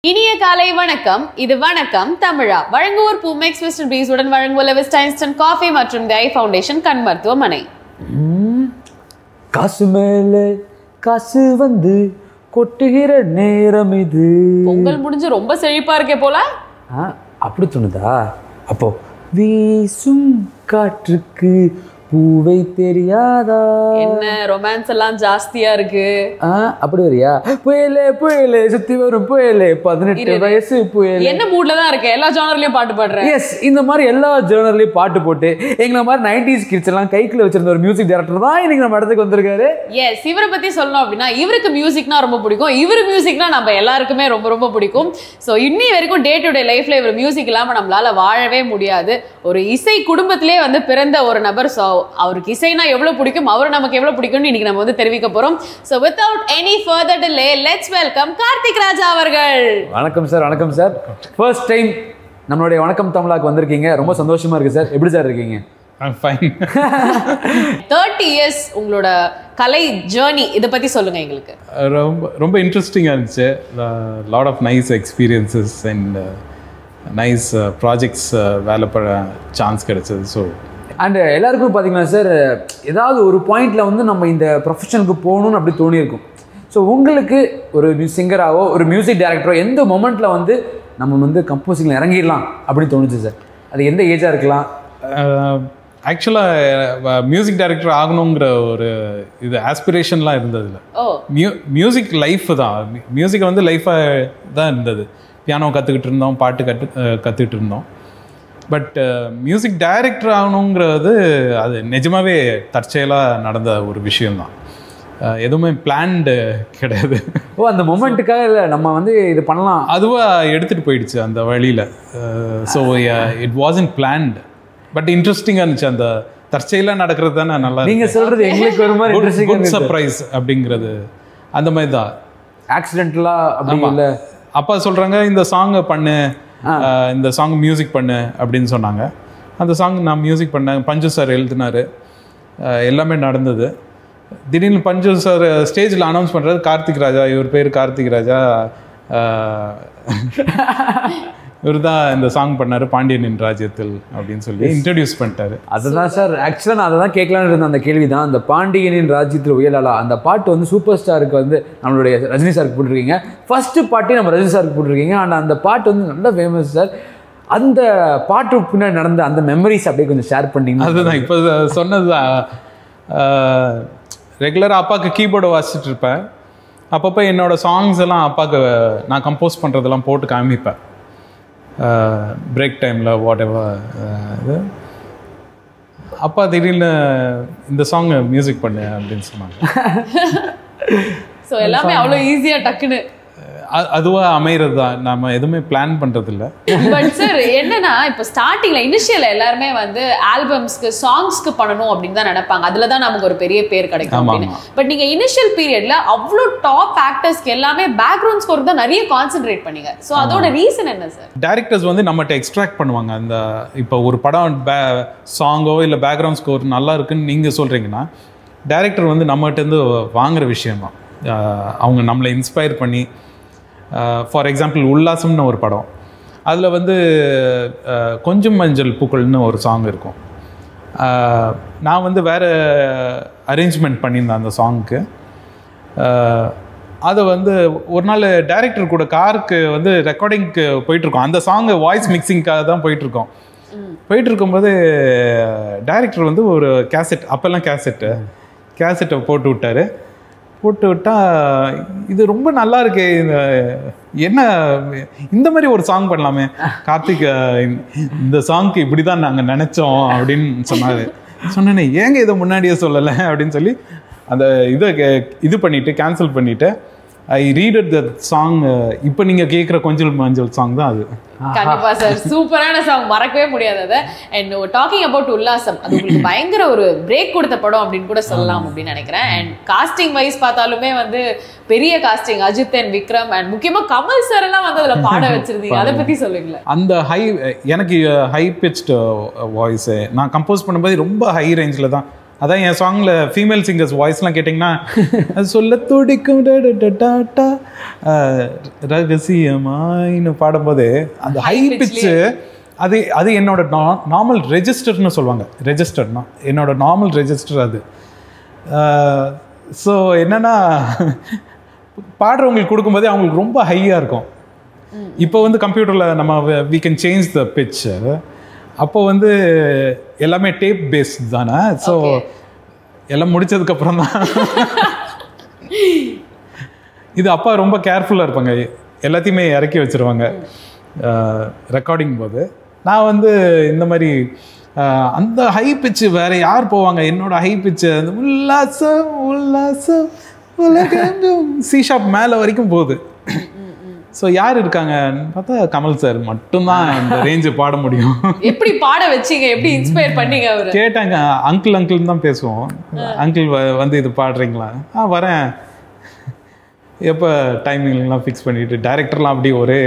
இனிய காலை வணக்கம் இது வணக்கம் தமிழா வழங்குவோர் பூமெக்ஸ் வெஸ்டர்ன் பிரீஸ் உடன் வழங்குவோர் லெவிஸ்டா இன்ஸ்டன்ட் காஃபி மற்றும் தி ஐ ஃபவுண்டேஷன் கண் மருத்துவமனை ம், காசு மேலே காசு வந்து கொட்டுகிற நேரம் இது பொங்கல் முடிஞ்சு ரொம்ப செழிப்பா இருக்கே போல ஆ, அப்படி தோணுதா அப்போ வீசும் காற்றுக்கு பூவை தெரியாதா என்ன ரொமான்ஸ் எல்லாம் ஜாஸ்தியா இருக்கு ஆ, அப்படி வரியா புயலே புயலே சுத்தி வரும் புயலே பதினெட்டு வயசு புயலே என்ன மூட்ல தான் இருக்க எல்லா ஜானர்லயும் பாட்டு பாடுறேன் எஸ் இந்த மாதிரி எல்லா ஜேர்னர்லையும் பாட்டு போட்டு எங்களை மாதிரி நைன்டிஸ் கிட்ஸ் எல்லாம் கைக்குள்ள வச்சிருந்த ஒரு மியூசிக் டைரக்டர் தான் இன்னைக்கு நம்ம இடத்துக்கு வந்திருக்காரு எஸ் இவரை பத்தி சொல்லணும் அப்படின்னா இவருக்கு மியூசிக்னா ரொம்ப பிடிக்கும் இவர் மியூசிக்னா நம்ம எல்லாருக்குமே ரொம்ப ரொம்ப பிடிக்கும் ஸோ இன்னி வரைக்கும் டே டு டே லைஃப்ல இவர் மியூசிக் இல்லாம நம்மளால வாழவே முடியாது ஒரு இசை குடும்பத்திலே வந்து பிறந்த ஒரு நபர் ஸோ அவருக்கு இசைனா எவ்வளவு பிடிக்கும் அவர் நமக்கு எவ்வளவு பிடிக்கும்னு இன்னைக்கு நம்ம வந்து தெரிவிக்க போறோம் so without any further delay let's welcome Karthik Raja அவர்கள் வணக்கம் சார் வணக்கம் சார் ஃபர்ஸ்ட் டைம் நம்மளுடைய வணக்கம் தமிழாக்கு வந்திருக்கீங்க ரொம்ப சந்தோஷமா இருக்கு சார் எப்படி சார் இருக்கீங்க I'm fine. தேர்ட்டி இயர்ஸ் உங்களோட கலை ஜேர்னி இதை பத்தி சொல்லுங்க எங்களுக்கு ரொம்ப ரொம்ப இன்ட்ரெஸ்டிங்காக இருந்துச்சு lot of nice experiences and nice projects வேலை பண்ண சான்ஸ் கிடைச்சது ஸோ அண்ட் எல்லாருக்கும் பார்த்தீங்கன்னா சார் ஏதாவது ஒரு பாயிண்ட்ல வந்து நம்ம இந்த ப்ரொஃபஷனுக்கு போகணும்னு அப்படி தோணியிருக்கும் ஸோ உங்களுக்கு ஒரு சிங்கராவோ ஒரு மியூசிக் டைரக்டரோ எந்த மொமெண்ட்ல வந்து நம்ம வந்து கம்போசிங்கில் இறங்கிடலாம் அப்படின்னு தோணுச்சு சார் அது எந்த ஏஜாக இருக்கலாம் ஆக்சுவலாக மியூசிக் டைரக்டர் ஆகணுங்கிற ஒரு இது ஆஸ்பிரேஷன்லாம் இருந்ததில்ல ஓ மியூ மியூசிக் லைஃப் தான் மியூசிக் வந்து லைஃபாக தான் இருந்தது பியானோ கற்றுக்கிட்டு இருந்தோம் பாட்டு கற்று கற்றுக்கிட்டு இருந்தோம் பட் மியூசிக் டைரக்டர் ஆகணுங்கிறது அது நிஜமாவே தற்செயலாக நடந்த ஒரு விஷயம்தான் அஹ், எதுவுமே பிளான்டு கிடையாது ஓ அந்த மொமெண்ட்டுக்காக இல்லை நம்ம வந்து இது பண்ணலாம் அதுவாக எடுத்துகிட்டு போயிடுச்சு அந்த வழியில் so it wasn't planned but இன்ட்ரெஸ்டிங்காக இருந்துச்சு அந்த தற்செயலாக நடக்கிறது தானே நல்லா நீங்க சொல்றது எங்களுக்கு ஒரு மாதிரி குட் இன்ட்ரெஸ்டிங் சர்ப்ரைஸ் அப்படிங்கிறது அந்த மாதிரி தான் ஆக்சிடென்ட்லா அப்படி ஆமா. இல்லை அப்பா சொல்றாங்க இந்த சாங்கை பண்ணு அஹ், இந்த சாங் மியூசிக் பண்ணு அப்படின்னு சொன்னாங்க அந்த சாங் நான் மியூசிக் பண்ணேன் பஞ்சு சார் எழுதினாரு அஹ், எல்லாமே நடந்தது திடீர்னு பஞ்சு சார் ஸ்டேஜில் அனௌன்ஸ் பண்ணுறது கார்த்திக் ராஜா இவர் பேர் கார்த்திக் ராஜா இவர் தான் இந்த சாங் பண்ணாரு பாண்டியனின் ராஜ்யத்தில் அப்படின்னு சொல்லி இன்ட்ரடியூஸ் பண்ணிட்டாரு அதுதான் சார் ஆக்சுவலாக நான் அதை தான் கேட்கலான்னு இருந்த அந்த கேள்வி தான் அந்த பாண்டியனின் ராஜ்யத்தில் உயலாளா அந்த பாட்டு வந்து சூப்பர் ஸ்டாருக்கு வந்து நம்மளுடைய ரஜினி சாருக்கு போட்டிருக்கீங்க ஃபர்ஸ்ட் பாட்டே நம்ம ரஜினி சாருக்கு போட்டிருக்கீங்க அண்ட் அந்த பாட்டு வந்து நல்ல ஃபேமஸ் சார் அந்த பாட்டு பின்னாடி நடந்த அந்த மெமரிஸ் அப்படியே கொஞ்சம் ஷேர் பண்ணிட்டீங்கன்னா அதுதான் இப்போ சொன்னது ரெகுலராக அப்பாவுக்கு கீபோர்டு வாசிச்சுட்டு இருப்பேன் அப்பப்போ என்னோட சாங்ஸ் எல்லாம் அப்பாவுக்கு நான் கம்போஸ் பண்ணுறதெல்லாம் போட்டு காமிப்பேன் பிரேக் டைமில் வாட் எவர் இது அப்பா திடீர்னு இந்த சாங் மியூசிக் பண்ணு அப்படின்னு சொன்னாங்க ஸோ எல்லாமே அவ்வளோ ஈஸியா டக்குன்னு அ- அதுவா அமைகிறது தான் நம்ம எதுவுமே பிளான் பண்ணுறதில்ல பட் சார் என்னன்னா இப்போ ஸ்டார்டிங்ல இனிஷியல் எல்லாருமே வந்து ஆல்பம்ஸ்க்கு சாங்ஸ்க்கு பண்ணணும் அப்படின்னு தான் நினைப்பாங்க அதுல தான் நமக்கு ஒரு பெரிய பேர் கிடைக்கும் ஆமா, அப்படின்னு பட் நீங்க இனிஷியல் பீரியட்ல அவ்வளோ டாப் ஆக்டர்ஸ்க்கு எல்லாமே பேக்ரவுண்ட் ஸ்கோர் தான் நிறைய கான்சென்ட்ரேட் பண்ணீங்க ஸோ அதோட ரீசன் என்ன சார் டேரக்டர்ஸ் வந்து நம்மகிட்ட எக்ஸ்ட்ராக்ட் பண்ணுவாங்க அந்த இப்போ ஒரு படம் பே சாங்கோ இல்லை பேக்ரவுண்ட் ஸ்கோர் நல்லா இருக்குன்னு நீங்கள் சொல்கிறீங்கன்னா டேரக்டர் வந்து நம்மகிட்ட இருந்து வாங்குற விஷயம் தான் அவங்க நம்மளை இன்ஸ்பயர் பண்ணி ஃபார் எக்ஸாம்பிள் உல்லாசம்னு ஒரு படம் அதில் வந்து அஹ், கொஞ்சம் மஞ்சள் பூக்கள்னு ஒரு சாங் இருக்கும் அஹ், நான் வந்து வேறு அரேஞ்ச்மெண்ட் பண்ணியிருந்தேன் அந்த சாங்க்கு அதை வந்து ஒரு நாள் டைரக்டர் கூட காருக்கு வந்து ரெக்கார்டிங்க்கு போயிட்டுருக்கோம் அந்த சாங் வாய்ஸ் மிக்சிங்க்காக தான் போயிட்டுருக்கோம் போயிட்டு இருக்கும்போது டைரக்டர் வந்து ஒரு கேசட் அப்போல்லாம் கேசட்டு கேசட்டை போட்டு விட்டாரு போட்டு விட்டா இது ரொம்ப நல்லா இருக்கு இந்த என்ன இந்த மாதிரி ஒரு சாங் பண்ணலாமே கார்த்திக் அஹ், இந்த சாங்க்கு இப்படி தான் நாங்கள் நினச்சோம் அப்படின்னு சொன்னார் சொன்னேனே ஏங்க இதை முன்னாடியே சொல்லலை அப்படின்னு சொல்லி அந்த இதை கே- இது பண்ணிட்டு கேன்சல் பண்ணிட்டு ஐ ரீடட் த சாங் இப்போ நீங்கள் கேட்குற கொஞ்சல் மஞ்சள் சாங் தான் அது கண்டிப்பா சார் சூப்பரான சாங் மறக்கவே முடியாது அதை அண்ட் டாக்கிங் அபவுட் உல்லாசம் அது உங்களுக்கு பயங்கர ஒரு பிரேக் கொடுத்த படம் அப்படின்னு கூட சொல்லலாம் அப்படின்னு நினைக்கிறேன் அண்ட் காஸ்டிங் வைஸ் பார்த்தாலுமே வந்து பெரிய casting Ajith and Vikram and முக்கியமா கமல் சார் எல்லாம் வந்து அதுல பாட வச்சிருந்தீங்க அதை பத்தி சொல்லுங்களேன் அந்த ஹை எனக்கு ஹை பிச்டு வாய்ஸு நான் கம்போஸ் பண்ணும்போது ரொம்ப ஹை ரேஞ்சில் தான் அதான் என் சாங்ல ஃபீமேல் சிங்கர்ஸ் வாய்ஸ்லாம் கேட்டிங்கன்னா அது சொல்ல துடிக்கும் ட ட ட ட ட, அஹ், ரகசியமாயின்னு பாடும்போது அந்த ஹை பிச்சு அது அது என்னோட நார்மல் ரெஜிஸ்டர்னு சொல்லுவாங்க ரெஜிஸ்டர்னா என்னோட நார்மல் ரெஜிஸ்டர் அது ஸோ என்னன்னா பாடுறவங்களுக்கு கொடுக்கும்போதே அவங்களுக்கு ரொம்ப ஹையாக இருக்கும் இப்போ வந்து கம்ப்யூட்டரில் நம்ம we can change the pitch அப்போ வந்து எல்லாமே டேப் பேஸ்ட் தானே ஸோ எல்லாம் முடிச்சதுக்கப்புறம் தான் இது அப்பா ரொம்ப கேர்ஃபுல்லாக இருப்பாங்க எல்லாத்தையுமே இறக்கி வச்சிருவாங்க ரெக்கார்டிங் போது நான் வந்து இந்த மாதிரி அஹ், அந்த ஹை பிச்சு வேற யார் போவாங்க என்னோட ஹை பிச்சு அந்த உல்லாசம் உல்லாசம் உலகெங்கும் சி ஷாப் மேலே வரைக்கும் போகுது ஸோ யார் இருக்காங்கன்னு பார்த்தா கமல் சார் மட்டும்தான் அந்த ரேஞ்சு பாட முடியும் எப்படி பாட வச்சீங்க எப்படி இன்ஸ்பயர் பண்ணீங்க அவரு கேட்டாங்க அங்கிள் அங்கிள் தான் பேசுவோம் அங்கிள் வந்து இது பாடுறீங்களா ஆ வரேன் எப்போ டைமிங்லாம் ஃபிக்ஸ் பண்ணிட்டு டைரக்டர்லாம் அப்படி ஒரே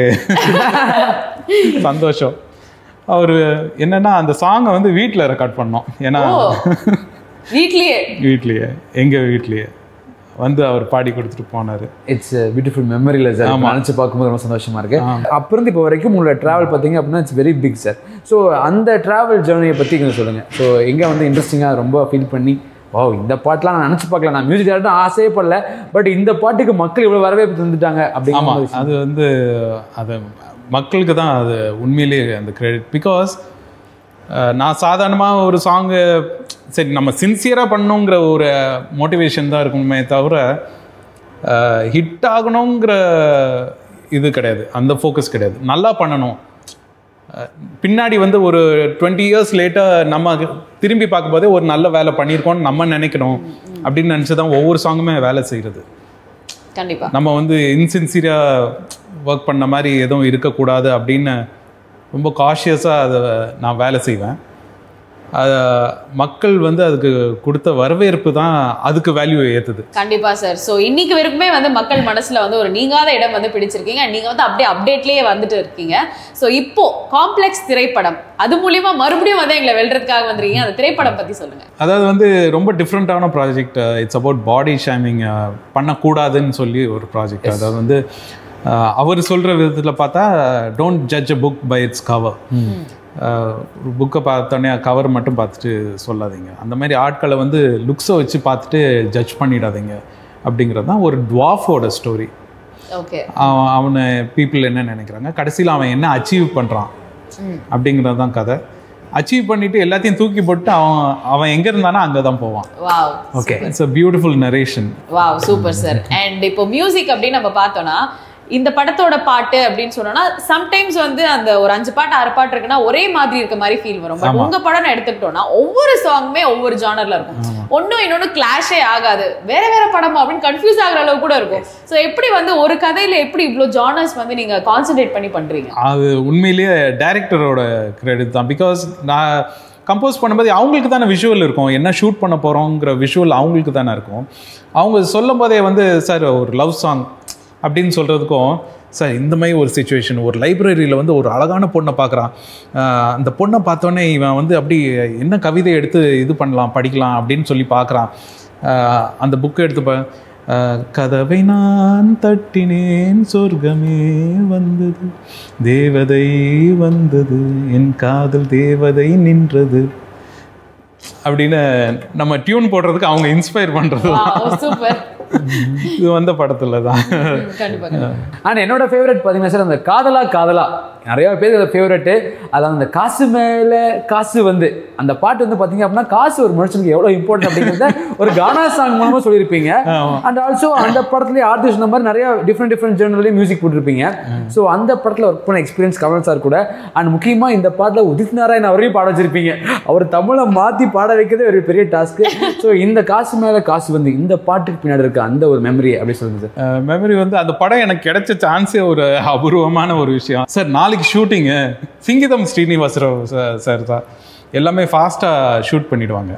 சந்தோஷம் அவர் என்னன்னா அந்த சாங்கை வந்து வீட்டில் ரெக்கார்ட் பண்ணோம் ஏன்னா ஓ வீட்லயே வீட்லேயே எங்கள் வீட்லேயே வந்து அவர் பாடி கொடுத்துட்டு போனார் இட்ஸ் பியூட்டிஃபுல் மெமரியில் சார் நினச்சி பார்க்கும்போது ரொம்ப சந்தோஷமா இருக்கு அப்போ இருந்து இப்போ வரைக்கும் உங்களோட ட்ராவல் பார்த்தீங்க அப்படின்னா it's very big sir so அந்த ட்ராவல் ஜேர்னியை பற்றி கொஞ்சம் சொல்லுங்கள் ஸோ எங்கே வந்து இன்ட்ரெஸ்டிங்காக ரொம்ப ஃபீல் பண்ணி ஓ இந்த பாட்டெலாம் நான் நினச்சி பார்க்கல நான் மியூசிக் டேரக்டர் ஆசையே படல பட் இந்த பாட்டுக்கு மக்கள் இவ்வளோ வரவேற்பு தந்துட்டாங்க அப்படிங்கிற ஆமாம் மாதிரி அது வந்து அது மக்களுக்கு தான் அது உண்மையிலேயே அந்த கிரெடிட் பிகாஸ் நான் சாதாரணமாக ஒரு சாங்கு சரி நம்ம சின்சியராக பண்ணணுங்கிற ஒரு மோட்டிவேஷன் தான் இருக்கணுமே தவிர ஹிட் ஆகணுங்கிற இது கிடையாது அந்த ஃபோக்கஸ் கிடையாது நல்லா பண்ணணும் அஹ், பின்னாடி வந்து ஒரு டுவெண்ட்டி இயர்ஸ் லேட்டாக நம்ம திரும்பி பார்க்கும்போதே ஒரு நல்ல வேலை பண்ணியிருக்கோம்னு நம்ம நினைக்கணும் அப்படின்னு நினச்சி தான் ஒவ்வொரு சாங்குமே வேலை செய்கிறது கண்டிப்பா நம்ம வந்து இன்சின்சியராக ஒர்க் பண்ண மாதிரி எதுவும் இருக்கக்கூடாது அப்படின்னு ரொம்ப காஷியஸாக அதை நான் வேலை செய்வேன் அதை மக்கள் வந்து அதுக்கு கொடுத்த வரவேற்பு தான் அதுக்கு வேல்யூ ஏற்றுது கண்டிப்பா சார் சோ இன்னைக்கு வரைக்குமே வந்து மக்கள் மனசுல வந்து ஒரு நீங்காத இடம் வந்து பிடிச்சிருக்கீங்க நீங்க வந்து அப்படியே அப்டேட்லயே வந்துட்டு இருக்கீங்க சோ இப்போ காம்ப்ளெக்ஸ் திரைப்படம் அது மூலியமா மறுபடியும் வந்து எங்களை வெல்றதுக்காக வந்துருக்கீங்க அந்த திரைப்படம் பத்தி சொல்லுங்க அதாவது வந்து ரொம்ப டிஃப்ரெண்ட்டான project it's about body shaming பண்ணக்கூடாதுன்னு சொல்லி ஒரு ப்ராஜெக்ட் அதாவது வந்து அஹ், அவர் சொல்கிற விதத்தில் பார்த்தா don't judge a book by its cover ஒரு புக்கை பார்த்தோன்னே கவர் மட்டும் பார்த்துட்டு சொல்லாதீங்க அந்த மாதிரி ஆட்களை வந்து லுக்ஸை வச்சு பார்த்துட்டு ஜட்ஜ் பண்ணிடாதீங்க அப்படிங்கிறது தான் ஒரு டுவாஃபோட ஸ்டோரி ஓகே அவன் அவனை பீப்புள் என்ன நினைக்கிறாங்க கடைசியில் அவன் என்ன அச்சீவ் பண்ணுறான் அப்படிங்கிறது தான் கதை அச்சீவ் பண்ணிட்டு எல்லாத்தையும் தூக்கி போட்டு அவன் அவன் எங்கே இருந்தானோ அங்கே தான் போவான் wow okay it's a beautiful narration wow super sir and இப்போ மியூசிக் அப்படின்னு நம்ம பார்த்தோம்னா இந்த படத்தோட பாட்டு அப்படின்னு சொன்னோம்னா சம்டைம்ஸ் வந்து அந்த ஒரு அஞ்சு பாட்டு ஆறு பாட்டு இருக்குன்னா ஒரே மாதிரி இருக்க மாதிரி ஃபீல் வரும் பட் உங்க படம் எடுத்துக்கிட்டோம்னா ஒவ்வொரு சாங்குமே ஒவ்வொரு ஜானர்ல இருக்கும் ஒன்னும் இன்னொன்னு கிளாஷே ஆகாது வேற வேற படமா அப்படின்னு கன்ஃபியூஸ் ஆகுற அளவு கூட இருக்கும் சோ எப்படி வந்து ஒரு கதையில எப்படி இவ்ளோ ஜானர்ஸ் வந்து நீங்க கான்சென்ட்ரேட் பண்ணி பண்றீங்க அது உண்மையிலேயே டைரக்டரோட கிரெடிட் தான் பிகாஸ் நான் கம்போஸ் பண்ணும்போது அவங்களுக்கு தானே விஷுவல் இருக்கும் என்ன ஷூட் பண்ண போகிறோங்கிற விஷுவல் அவங்களுக்கு தானே இருக்கும் அவங்க சொல்லும் போதே வந்து சார் ஒரு லவ் சாங் அப்படின்னு சொல்கிறதுக்கும் சார் இந்த மாதிரி ஒரு சுச்சுவேஷன் ஒரு லைப்ரரியில் வந்து ஒரு அழகான பொண்ணை பார்க்குறான் அந்த பொண்ணை பார்த்தோன்னே இவன் வந்து அப்படி என்ன கவிதை எடுத்து இது பண்ணலாம் படிக்கலாம் அப்படின்னு சொல்லி பார்க்குறான் அந்த புக்கை எடுத்து பா அஹ், கதவை நான் தட்டினேன் சொர்க்கமே வந்தது தேவதை வந்தது என் காதல் தேவதை நின்றது அப்படின்னு நம்ம டியூன் போடுறதுக்கு அவங்க இன்ஸ்பயர் பண்ணுறது சூப்பர் இது வந்த படத்துல தான் கண்டிப்பா கண்டிப்பா. அண்ட் என்னோட ஃபேவரட் பார்த்தீங்கன்னா சார் அந்த காதலா காதலா நிறைய பேர் ஃபேவரெட்டு அது அந்த காசு மேலே காசு வந்து அந்த பாட்டு வந்து பார்த்தீங்க அப்படின்னா காசு ஒரு மனுஷனுக்கு எவ்வளோ இம்பார்ட்டன்ட் அப்படிங்கிறத ஒரு கானா சாங் மூலமாக சொல்லியிருப்பீங்க அண்ட் ஆல்சோ அந்த படத்துலேயே ஆர்டிஸ்ட் சொன்ன மாதிரி நிறைய டிஃப்ரெண்ட் டிஃப்ரெண்ட் ஜேர்னல்லையும் மியூசிக் போட்டிருப்பீங்க ஸோ அந்த படத்தில் ஒர்க் பண்ண எக்ஸ்பீரியன்ஸ் கமல் சார் கூட அண்ட் முக்கியமாக இந்த பாட்டில் உதித் நாராயண் அவரையும் பாட வச்சிருப்பீங்க அவர் தமிழை மாற்றி பாட வைக்கிறதே ஒரு பெரிய டாஸ்க்கு ஸோ இந்த காசு மேலே காசு வந்து இந்த பாட்டுக்கு பின்னாடி இருக்க அந்த ஒரு மெமரி அப்படி சொல்லுங்க சார் மெமரி வந்து அந்த படம் எனக்கு கிடைச்ச சான்ஸே ஒரு அபூர்வமான ஒரு விஷயம் சார் நாளைக்கு ஷூட்டிங்கு சிங்கிதம் ஸ்ரீனிவாசராவ் சார் தான் எல்லாமே ஃபாஸ்ட்டாக ஷூட் பண்ணிடுவாங்க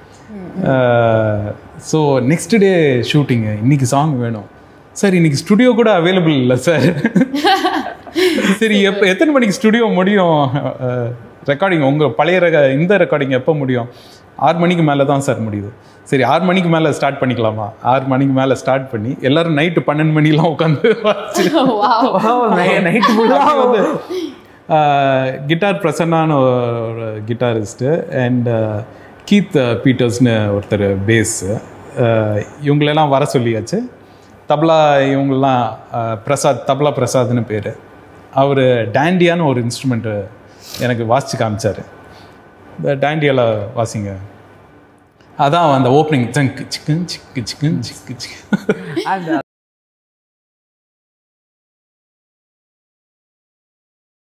ஸோ நெக்ஸ்ட் டே ஷூட்டிங்கு இன்னைக்கு சாங் வேணும் சார் இன்னைக்கு ஸ்டுடியோ கூட அவைலபிள் இல்லை சார் சரி எப்போ எத்தனை மணிக்கு ஸ்டுடியோ முடியும் ரெக்கார்டிங் உங்கள் பழைய ரெக இந்த ரெக்கார்டிங் எப்போ முடியும் ஆறு மணிக்கு மேலே தான் சார் முடியுது சரி ஆறு மணிக்கு மேலே ஸ்டார்ட் பண்ணிக்கலாமா ஆறு மணிக்கு மேலே ஸ்டார்ட் பண்ணி எல்லாரும் நைட்டு பன்னெண்டு மணிலாம் உட்காந்து வாசிச்சு Wow. நைட்டு ஃபுல்லாக வந்து கிட்டார் பிரசன்னான ஒரு கிட்டாரிஸ்ட்டு அண்ட் கீத் பீட்டர்ஸ்னு ஒருத்தர் பேஸு இவங்களெல்லாம் வர சொல்லியாச்சு தப்லா இவங்களெலாம் அஹ், பிரசாத் தப்லா பிரசாத்னு பேர் அவர் டேண்டியான்னு ஒரு இன்ஸ்ட்ருமெண்ட்டு எனக்கு வாசிச்சு காமிச்சார் இந்த டேண்டியால வாசிங்க அதான் அந்த ஓப்பனிங் ஜங்க் சிக்கன் சிக்கு சிக்கன் சிக்கு சிக்கன் அந்த